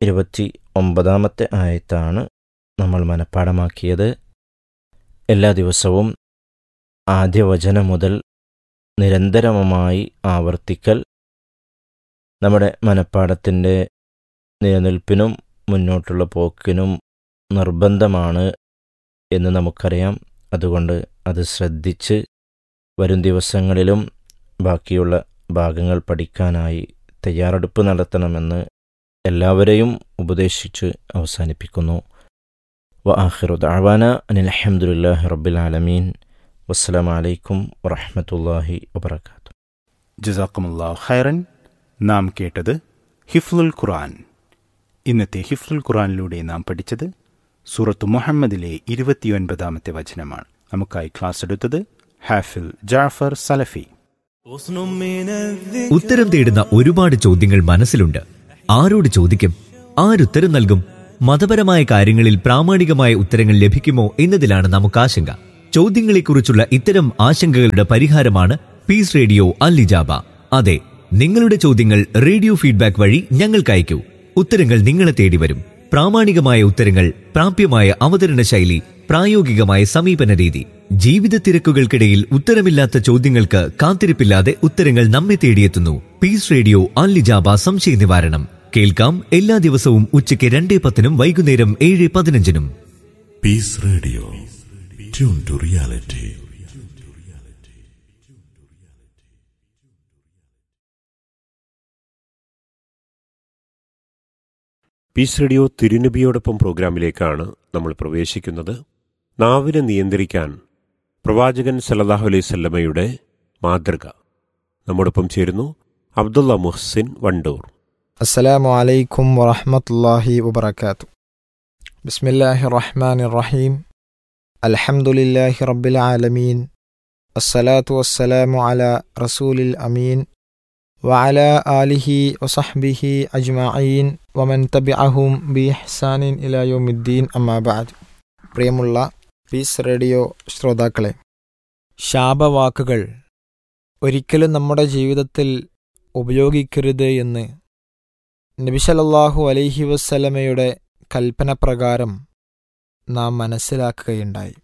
ഇരുപത്തി ഒമ്പതാമത്തെ ആയത്താണ് നമ്മൾ മനഃപ്പാടമാക്കിയത് എല്ലാ ദിവസവും ആദ്യ വചനം മുതൽ നിരന്തരമായി ആവർത്തിക്കൽ നമ്മുടെ മനഃപ്പാടത്തിൻ്റെ നിലനിൽപ്പിനും മുന്നോട്ടുള്ള പോക്കിനും നിർബന്ധമാണ് എന്ന് നമുക്കറിയാം അതുകൊണ്ട് അത് ശ്രദ്ധിച്ച് വരും ദിവസങ്ങളിലും ബാക്കിയുള്ള ഭാഗങ്ങൾ പഠിക്കാനായി തയ്യാറെടുപ്പ് നടത്തണമെന്ന് എല്ലാവരെയും ഉപദേശിച്ച് അവസാനിപ്പിക്കുന്നു വ ആഖിറു ദഅവാന അനിൽ അൽഹംദുലില്ലാഹി റബ്ബിൽ ആലമീൻ വസ്സലാമു അലൈക്കും വറഹ്മത്തുള്ളാഹി വബറകാതുഹു ജസാക്കുമുല്ലാ ഖൈറൻ നാം കേട്ടത് ഹിഫ്ലുൽ ഖുർആൻ ഇന്നത്തെ ഹിഫ്ലുൽ ഖുർആനിലൂടെ നാം പഠിച്ചത് സൂറത്ത് മുഹമ്മദിലെ ഇരുപത്തിയൊൻപതാമത്തെ വചനമാണ് നമുക്കായി ക്ലാസ് എടുത്തത് ഹാഫിൽ ജാഫർ സലഫി ഉത്തരം തേടുന്ന ഒരുപാട് ചോദ്യങ്ങൾ മനസ്സിലുണ്ട് ആരോട് ചോദിക്കും ആരുത്തരം നൽകും മതപരമായ കാര്യങ്ങളിൽ പ്രാമാണികമായ ഉത്തരങ്ങൾ ലഭിക്കുമോ എന്നതിലാണ് നമുക്ക് ആശങ്ക ചോദ്യങ്ങളെക്കുറിച്ചുള്ള ഇത്തരം ആശങ്കകളുടെ പരിഹാരമാണ് പീസ് റേഡിയോ അല്ലിജാബ അതെ നിങ്ങളുടെ ചോദ്യങ്ങൾ റേഡിയോ ഫീഡ്ബാക്ക് വഴി ഞങ്ങൾക്ക് അയക്കൂ ഉത്തരങ്ങൾ നിങ്ങളെ തേടി വരും പ്രാമാണികമായ ഉത്തരങ്ങൾ പ്രാപ്യമായ അവതരണ ശൈലി പ്രായോഗികമായ സമീപന രീതി ജീവിത തിരക്കുകൾക്കിടയിൽ ഉത്തരമില്ലാത്ത ചോദ്യങ്ങൾക്ക് കാത്തിരിപ്പില്ലാതെ ഉത്തരങ്ങൾ നമ്മെ തേടിയെത്തുന്നു പീസ് റേഡിയോ അല്ലിജാബ സംശയ നിവാരണം കേൾക്കാം എല്ലാ ദിവസവും ഉച്ചയ്ക്ക് രണ്ടേ പത്തിനും വൈകുന്നേരം ഏഴ് പതിനഞ്ചിനും Peace Radio. Tune to reality. Peace radio തിരുനബിയോടൊപ്പം പ്രോഗ്രാമിലേക്കാണ് നമ്മൾ പ്രവേശിക്കുന്നത് നാവിനെ നിയന്ത്രിക്കാൻ പ്രവാചകൻ സല്ലല്ലാഹു അലൈഹി സ്വല്ലമയുടെ മാതൃക നമ്മോടൊപ്പം ചേരുന്നു അബ്ദുള്ള മുഹ്സിൻ വണ്ടൂർ السلام عليكم ورحمة الله وبركاته بسم الله الرحمن الرحيم الحمد لله رب العالمين الصلاة والسلام على رسول الأمين وعلى آله وصحبه أجمعين ومن تبعهم بإحسان إلى يوم الدين أما بعد പ്രിയമുള്ള പീസ് റേഡിയോ ശ്രോതാക്കളെ ശാപവാക്കുകൾ ഒരിക്കലും നമ്മുടെ ജീവിതത്തിൽ ഉപയോഗിക്കരുത് എന്ന് നബിസലല്ലാഹു അലൈഹി വസ്സലമയുടെ കൽപ്പന പ്രകാരം നാം മനസ്സിലാക്കുകയുണ്ടായി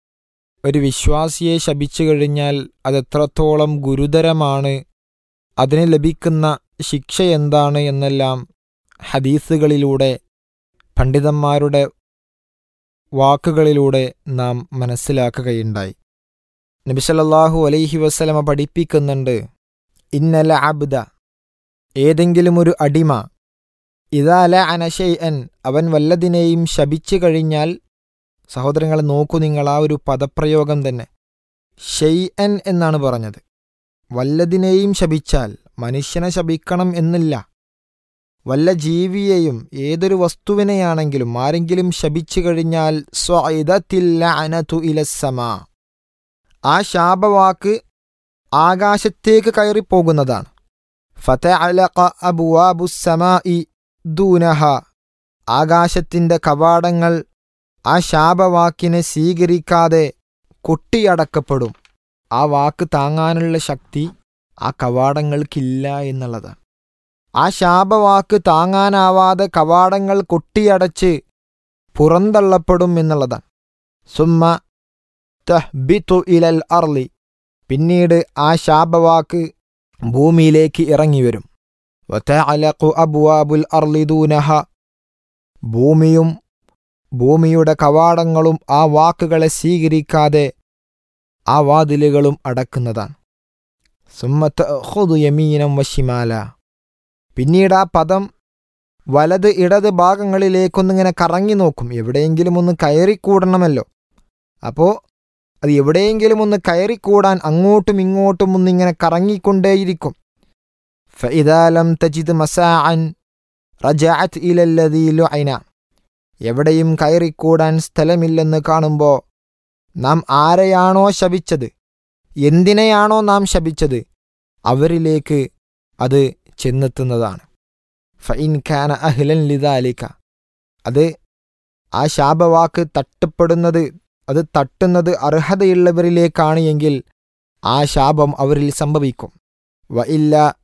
ഒരു വിശ്വാസിയെ ശപിച്ചു കഴിഞ്ഞാൽ അതെത്രത്തോളം ഗുരുതരമാണ് അതിന് ലഭിക്കുന്ന ശിക്ഷ എന്താണ് എന്നെല്ലാം ഹദീസുകളിലൂടെ പണ്ഡിതന്മാരുടെ വാക്കുകളിലൂടെ നാം മനസ്സിലാക്കുകയുണ്ടായി നബിസലല്ലാഹു അലൈഹി വസ്സലമ പഠിപ്പിക്കുന്നുണ്ട് ഇന്നല അബ്ദ ഏതെങ്കിലും ഒരു അടിമ ഇതാല അനശൈഅൻ അവൻ വല്ലതിനെയും ശപിച്ചു കഴിഞ്ഞാൽ സഹോദരങ്ങളെ നോക്കൂ നിങ്ങൾ ആ ഒരു പദപ്രയോഗം തന്നെ ഷെയ്അൻ എന്നാണ് പറഞ്ഞത് വല്ലതിനെയും ശപിച്ചാൽ മനുഷ്യനെ ശപിക്കണം എന്നില്ല വല്ല ജീവിയെയും ഏതൊരു വസ്തുവിനെയാണെങ്കിലും ആരെങ്കിലും ശപിച്ചു കഴിഞ്ഞാൽ സ്വഇദത്തില്ലഅനതു ഇലസ്സമാ ആ ശാപവാക്ക് ആകാശത്തേക്ക് കയറിപ്പോകുന്നതാണ് ഫതഅലഖ അബ്വാബുസ്സമാഇ ദൂനഹ ആകാശത്തിന്റെ കവാടങ്ങൾ ആ ശാപവാക്കിനെ സ്വീകരിക്കാതെ കൊട്ടിയടക്കപ്പെടും ആ വാക്ക് താങ്ങാനുള്ള ശക്തി ആ കവാടങ്ങൾക്കില്ല എന്നുള്ളതാണ് ആ ശാപവാക്ക് താങ്ങാനാവാതെ കവാടങ്ങൾ കൊട്ടിയടച്ച് പുറന്തള്ളപ്പെടും എന്നുള്ളതാണ് സുമ്മ തഹ്ബിതു ഇലൽ അർലി പിന്നീട് ആ ശാപവാക്ക് ഭൂമിയിലേക്ക് ഇറങ്ങിവരും വതഅലഖു അബ്വാബുൽ അർളി ദൂനഹ ഭൂമിയും ഭൂമിയുടെ കവാടങ്ങളും ആ വാക്കുകളെ സ്വീകരിക്കാതെ ആ വാതിലുകളും അടക്കുന്നതാണ് സുമ്മത്ത് ഹുദു യമീനം വശിമാല പിന്നീട് ആ പദം വലത് ഇടത് ഭാഗങ്ങളിലേക്കൊന്നിങ്ങനെ കറങ്ങി നോക്കും എവിടെയെങ്കിലും ഒന്ന് കയറിക്കൂടണമല്ലോ അപ്പോൾ അത് എവിടെയെങ്കിലും ഒന്ന് കയറിക്കൂടാൻ അങ്ങോട്ടും ഇങ്ങോട്ടും ഒന്നിങ്ങനെ കറങ്ങിക്കൊണ്ടേയിരിക്കും ഫഇദാലം തജിദ് മസാഅൻ റജഅത് ഇലല്ലദീ ലുഅന എവിടെയും കയറിക്കൂടാൻ സ്ഥലമില്ലെന്ന് കാണുമ്പോൾ നാം ആരെയാണോ ശപിച്ചത് എന്തിനെയാണോ നാം ശപിച്ചത് അവരിലേക്ക് അത് ചെന്നെത്തുന്നതാണ് ഫഇൻ ഖാന അഹ്ലൻ ലിദാലിക അത് ആ ശാപവാക്ക് തട്ടപ്പെടുന്നത് അത് തട്ടുന്നത് അർഹതയുള്ളവരിലേക്കാണ് എങ്കിൽ ആ ശാപം അവരിൽ സംഭവിക്കും വ ഇല്ല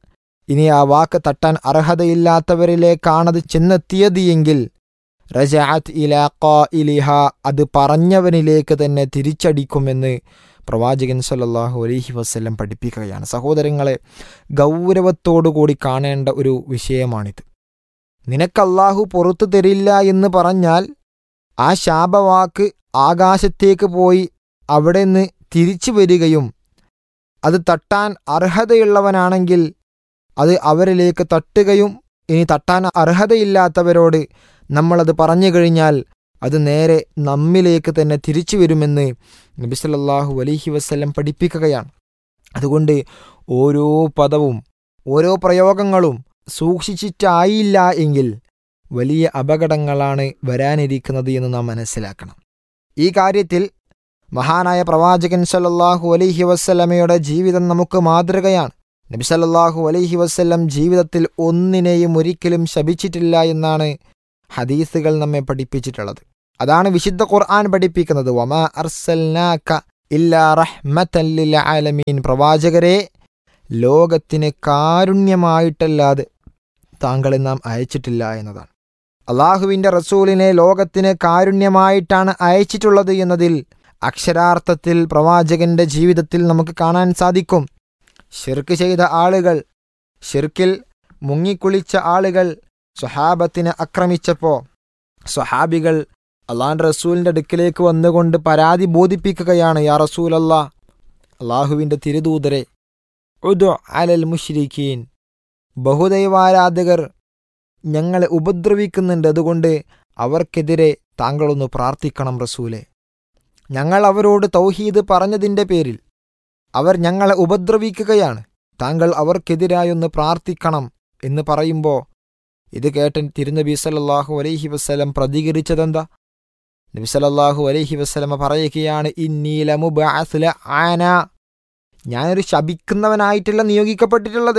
ഇനി ആ വാക്ക് തട്ടാൻ അർഹതയില്ലാത്തവരിലേക്കാണത് ചെന്നെത്തിയത് എങ്കിൽ റജഅത്ത് ഇലാ ഖായിലിഹ അത് പറഞ്ഞവനിലേക്ക് തന്നെ തിരിച്ചടിക്കുമെന്ന് പ്രവാചകൻ സല്ലല്ലാഹു അലൈഹി വസല്ലം പഠിപ്പിക്കുകയാണ് സഹോദരങ്ങളെ ഗൗരവത്തോടു കൂടി കാണേണ്ട ഒരു വിഷയമാണിത് നിനക്ക് അള്ളാഹു പുറത്തു തരില്ല എന്ന് പറഞ്ഞാൽ ആ ശാപവാക്ക് ആകാശത്തേക്ക് പോയി അവിടെ നിന്ന് തിരിച്ചു വരികയും അത് തട്ടാൻ അർഹതയുള്ളവനാണെങ്കിൽ അത് അവരിലേക്ക് തട്ടുകയും ഇനി തട്ടാൻ അർഹതയില്ലാത്തവരോട് നമ്മളത് പറഞ്ഞു കഴിഞ്ഞാൽ അത് നേരെ നമ്മിലേക്ക് തന്നെ തിരിച്ചു വരുമെന്ന് നബി സല്ലല്ലാഹു അലൈഹി വസല്ലം പഠിപ്പിക്കുകയാണ് അതുകൊണ്ട് ഓരോ പദവും ഓരോ പ്രയോഗങ്ങളും സൂക്ഷിച്ചിട്ടായില്ല എങ്കിൽ വലിയ അപകടങ്ങളാണ് വരാനിരിക്കുന്നത് എന്ന് നാം മനസ്സിലാക്കണം ഈ കാര്യത്തിൽ മഹാനായ പ്രവാചകൻ സല്ലല്ലാഹു അലൈഹി വസ്ലമയുടെ ജീവിതം നമുക്ക് മാതൃകയാണ് നബി സല്ലല്ലാഹു അലൈഹി വസ്ല്ലം ജീവിതത്തിൽ ഒന്നിനെയും ഒരിക്കലും ശപിച്ചിട്ടില്ല എന്നാണ് ഹദീസുകൾ നമ്മെ പഠിപ്പിച്ചിട്ടുള്ളത് അതാണ് വിശുദ്ധ ഖുർആൻ പഠിപ്പിക്കുന്നത് വമാ അർസൽനാക ഇല്ലാ റഹ്മത്തൻ ലിൽ ആലമീൻ പ്രവാചകരെ ലോകത്തിന് കാരുണ്യമായിട്ടല്ലാതെ താങ്കളെ നാം അയച്ചിട്ടില്ല എന്നതാണ് അള്ളാഹുവിൻ്റെ റസൂലിനെ ലോകത്തിന് കാരുണ്യമായിട്ടാണ് അയച്ചിട്ടുള്ളത് എന്നതിൽ അക്ഷരാർത്ഥത്തിൽ പ്രവാചകന്റെ ജീവിതത്തിൽ നമുക്ക് കാണാൻ സാധിക്കും ഷിർക്ക് ചെയ്ത ആളുകൾ ഷിർക്കിൽ മുങ്ങിക്കുളിച്ച ആളുകൾ സ്വഹാബത്തിനെ ആക്രമിച്ചപ്പോൾ സ്വഹാബികൾ അള്ളാൻ റസൂലിൻ്റെ അടുക്കിലേക്ക് വന്നുകൊണ്ട് പരാതി ബോധിപ്പിക്കുകയാണ് യാ റസൂൽ അല്ലാ അള്ളാഹുവിൻ്റെ തിരുദൂതരെ ഉദു അലൽ മുഷ്രിഖീൻ ബഹുദൈവാരാധകർ ഞങ്ങളെ ഉപദ്രവിക്കുന്നുണ്ട് അതുകൊണ്ട് അവർക്കെതിരെ താങ്കളൊന്ന് പ്രാർത്ഥിക്കണം റസൂലെ ഞങ്ങൾ അവരോട് തൗഹീദ് പറഞ്ഞതിൻ്റെ പേരിൽ അവർ ഞങ്ങളെ ഉപദ്രവിക്കുകയാണ് താങ്കൾ അവർക്കെതിരായൊന്ന് പ്രാർത്ഥിക്കണം എന്ന് പറയുമ്പോൾ ഇത് കേട്ട തിരുനബി സല്ലല്ലാഹു അലൈഹി വസ്ലം പ്രതികരിച്ചതെന്താ നബി സല്ലല്ലാഹു അലൈഹി വസ്ലമ പറയുകയാണ് ഇന്നീലമുബഅസ്ല ആന ഞാനൊരു ശപിക്കുന്നവനായിട്ടല്ല നിയോഗിക്കപ്പെട്ടിട്ടുള്ളത്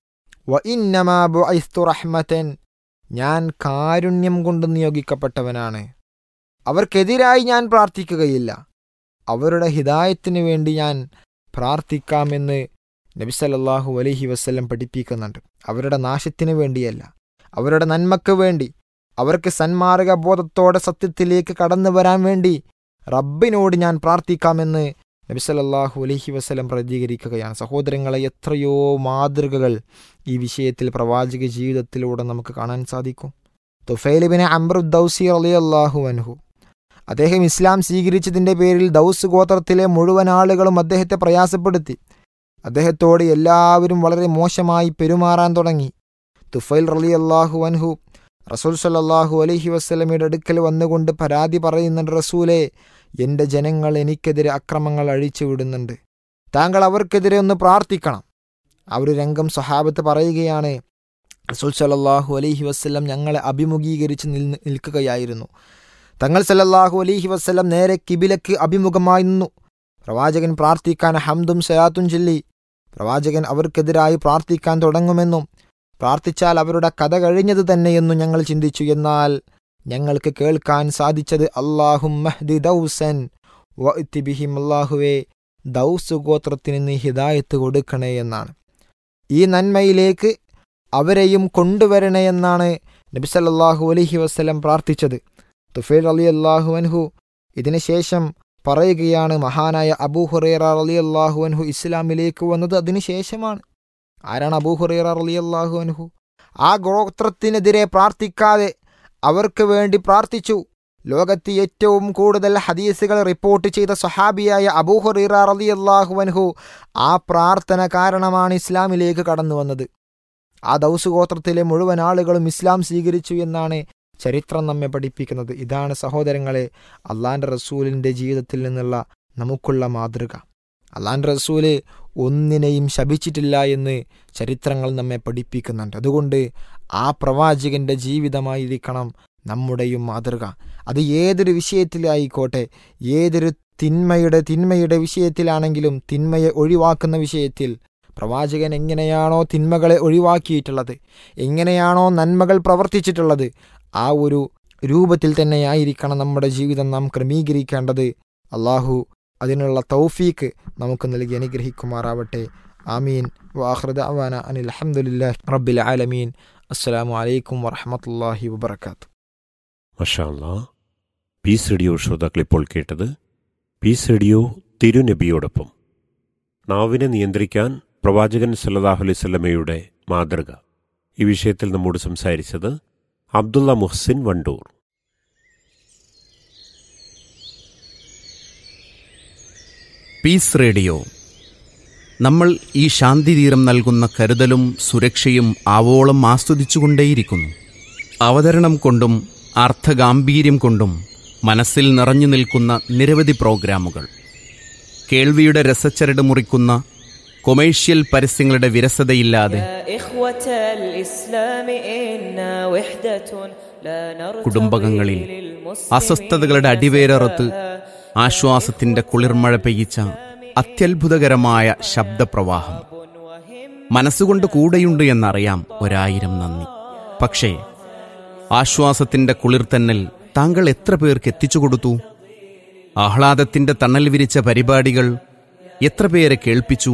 വ ഇന്നമാ ബുഇസ്തു റഹ്മതൻ ഞാൻ കാരുണ്യം കൊണ്ട് നിയോഗിക്കപ്പെട്ടവനാണ് അവർക്കെതിരായി ഞാൻ പ്രാർത്ഥിക്കുകയില്ല അവരുടെ ഹിതായത്തിന് വേണ്ടി ഞാൻ പ്രാർത്ഥിക്കാമെന്ന് നബി സല്ലല്ലാഹു അലൈഹി വസ്ല്ലം പഠിപ്പിക്കുന്നുണ്ട് അവരുടെ നാശത്തിന് വേണ്ടിയല്ല അവരുടെ നന്മക്ക് വേണ്ടി അവർക്ക് സന്മാർഗ ബോധത്തോടെ സത്യത്തിലേക്ക് കടന്നു വരാൻ വേണ്ടി റബ്ബിനോട് ഞാൻ പ്രാർത്ഥിക്കാമെന്ന് നബി സല്ലല്ലാഹു അലൈഹി വസ്ലം പ്രതികരിക്കുകയാണ് സഹോദരങ്ങളെ എത്രയോ മാതൃകകൾ ഈ വിഷയത്തിൽ പ്രവാചക ജീവിതത്തിലൂടെ നമുക്ക് കാണാൻ സാധിക്കും തുഫൈലിബിനെ അംബ്രുദ്ദൌസി അലി അള്ളാഹു അൻഹു അദ്ദേഹം ഇസ്ലാം സ്വീകരിച്ചതിൻ്റെ പേരിൽ ദൗസ് ഗോത്രത്തിലെ മുഴുവൻ ആളുകളും അദ്ദേഹത്തെ പ്രയാസപ്പെടുത്തി അദ്ദേഹത്തോട് എല്ലാവരും വളരെ മോശമായി പെരുമാറാൻ തുടങ്ങി തുഫൈൽ റലി അള്ളാഹു അൻഹു റസൂൽ സല്ലാഹു അലഹി വസ്ലമയുടെ അടുക്കൽ വന്നുകൊണ്ട് പരാതി പറയുന്നുണ്ട് റസൂലെ എൻ്റെ ജനങ്ങൾ എനിക്കെതിരെ അക്രമങ്ങൾ അഴിച്ചു വിടുന്നുണ്ട് താങ്കൾ അവർക്കെതിരെ ഒന്ന് പ്രാർത്ഥിക്കണം ആ ഒരു രംഗം സ്വഹാബത്ത് പറയുകയാണ് റസൂൽ സല്ലാഹു അലഹി വസ്ലം ഞങ്ങളെ അഭിമുഖീകരിച്ച് നിൽ നിൽക്കുകയായിരുന്നു തങ്ങൾ സല്ലല്ലാഹു അലൈഹി വസ്ലം നേരെ കിബിലക്ക് അഭിമുഖമായി നിന്നു പ്രവാചകൻ പ്രാർത്ഥിക്കാൻ ഹംദും സയാത്തും ചൊല്ലി പ്രവാചകൻ അവർക്കെതിരായി പ്രാർത്ഥിക്കാൻ തുടങ്ങുമെന്നും പ്രാർത്ഥിച്ചാൽ അവരുടെ കഥ കഴിഞ്ഞത് തന്നെയെന്നും ഞങ്ങൾ ചിന്തിച്ചു എന്നാൽ ഞങ്ങൾക്ക് കേൾക്കാൻ സാധിച്ചത് അള്ളാഹും മഹ്ദി ദൗസൻ ബിഹിം അള്ളാഹുവെ ദൗസ് ഗോത്രത്തിന് നീ ഹിദായത്ത് കൊടുക്കണേ എന്നാണ് ഈ നന്മയിലേക്ക് അവരെയും കൊണ്ടുവരണേ എന്നാണ് നബിസല്ലാഹു അലഹി വസ്ലം പ്രാർത്ഥിച്ചത് തുഫേൽ അലി അള്ളാഹു അൻഹു ഇതിനുശേഷം പറയുകയാണ് മഹാനായ അബൂ ഹുറേറ അലി അള്ളാഹു അൻഹു ഇസ്ലാമിലേക്ക് വന്നത് അതിനുശേഷമാണ് ആരാണ് അബൂ ഹുറേറ അലി അള്ളാഹു അൻഹു ആ ഗോത്രത്തിനെതിരെ പ്രാർത്ഥിക്കാതെ അവർക്ക് വേണ്ടി പ്രാർത്ഥിച്ചു ലോകത്ത് ഏറ്റവും കൂടുതൽ ഹദീസുകൾ റിപ്പോർട്ട് ചെയ്ത സഹാബിയായ അബൂ ഹുറേറ അലി അള്ളാഹു അൻഹു ആ പ്രാർത്ഥന കാരണമാണ് ഇസ്ലാമിലേക്ക് കടന്നു വന്നത് ആ ദൗസ് ഗോത്രത്തിലെ മുഴുവൻ ആളുകളും ഇസ്ലാം സ്വീകരിച്ചു എന്നാണ് ചരിത്രം നമ്മെ പഠിപ്പിക്കുന്നത് ഇതാണ് സഹോദരങ്ങളെ അള്ളാൻ്റെ റസൂലിൻ്റെ ജീവിതത്തിൽ നിന്നുള്ള നമുക്കുള്ള മാതൃക അള്ളാൻ്റെ റസൂല് ഒന്നിനെയും ശപിച്ചിട്ടില്ല എന്ന് ചരിത്രങ്ങൾ നമ്മെ പഠിപ്പിക്കുന്നുണ്ട് അതുകൊണ്ട് ആ പ്രവാചകന്റെ ജീവിതമായിരിക്കണം നമ്മുടെയും മാതൃക അത് ഏതൊരു വിഷയത്തിലായിക്കോട്ടെ ഏതൊരു തിന്മയുടെ തിന്മയുടെ വിഷയത്തിലാണെങ്കിലും തിന്മയെ ഒഴിവാക്കുന്ന വിഷയത്തിൽ പ്രവാചകൻ എങ്ങനെയാണോ തിന്മകളെ ഒഴിവാക്കിയിട്ടുള്ളത് എങ്ങനെയാണോ നന്മകൾ പ്രവർത്തിച്ചിട്ടുള്ളത് ആ ഒരു രൂപത്തിൽ തന്നെയായിരിക്കണം നമ്മുടെ ജീവിതം നാം ക്രമീകരിക്കേണ്ടത് അള്ളാഹു അതിനുള്ള തൗഫീക്ക് നമുക്ക് നൽകി അനുഗ്രഹിക്കുമാറാവട്ടെ ആമീൻ വാഹൃദ അവാന അനിൽ അഹമ്മദില്ലാ റബ്ബിൽ ആലമീൻ അസ്സലാമു അലൈക്കും വറഹമത്തല്ലാഹി വബർക്കാത്തു മഷാല്ല പീസ് റേഡിയോ ശ്രോതാക്കൾ ഇപ്പോൾ കേട്ടത് പീസ് റേഡിയോ തിരുനബിയോടൊപ്പം നാവിനെ നിയന്ത്രിക്കാൻ പ്രവാചകൻ സല്ലല്ലാഹു അലൈഹി സ്വലമയുടെ മാതൃക ഈ വിഷയത്തിൽ നമ്മോട് സംസാരിച്ചത് അബ്ദുള്ള മുഹ്സിൻ വണ്ടൂർ പീസ് റേഡിയോ നമ്മൾ ഈ ശാന്തിതീരം നൽകുന്ന കരുതലും സുരക്ഷയും ആവോളം ആസ്വദിച്ചുകൊണ്ടേയിരിക്കുന്നു അവതരണം കൊണ്ടും അർത്ഥഗാംഭീര്യം കൊണ്ടും മനസ്സിൽ നിറഞ്ഞു നിൽക്കുന്ന നിരവധി പ്രോഗ്രാമുകൾ കേൾവിയുടെ രസച്ചരട് മുറിക്കുന്ന കൊമേഴ്ഷ്യൽ പരസ്യങ്ങളുടെ വിരസതയില്ലാതെ يا إخوة الإسلام إنا وحدة لا نرتضي കുടുംബകങ്ങളിൽ للمسلمين അസ്വസ്ഥതകളുടെ അടിവേരറുത്ത് ആശ്വാസത്തിന്റെ കുളിർമഴ പെയ്യിച്ച അത്യത്ഭുതകരമായ ശബ്ദപ്രവാഹം മനസ്സുകൊണ്ട് കൂടെയുണ്ട് എന്നറിയാം ഒരായിരം നന്ദി പക്ഷേ ആശ്വാസത്തിന്റെ കുളിർത്തന്നൽ താങ്കൾ എത്ര പേർക്ക് എത്തിച്ചു കൊടുത്തു ആഹ്ലാദത്തിന്റെ തണൽ വിരിച്ച പരിപാടികൾ എത്ര പേരെ കേൾപ്പിച്ചു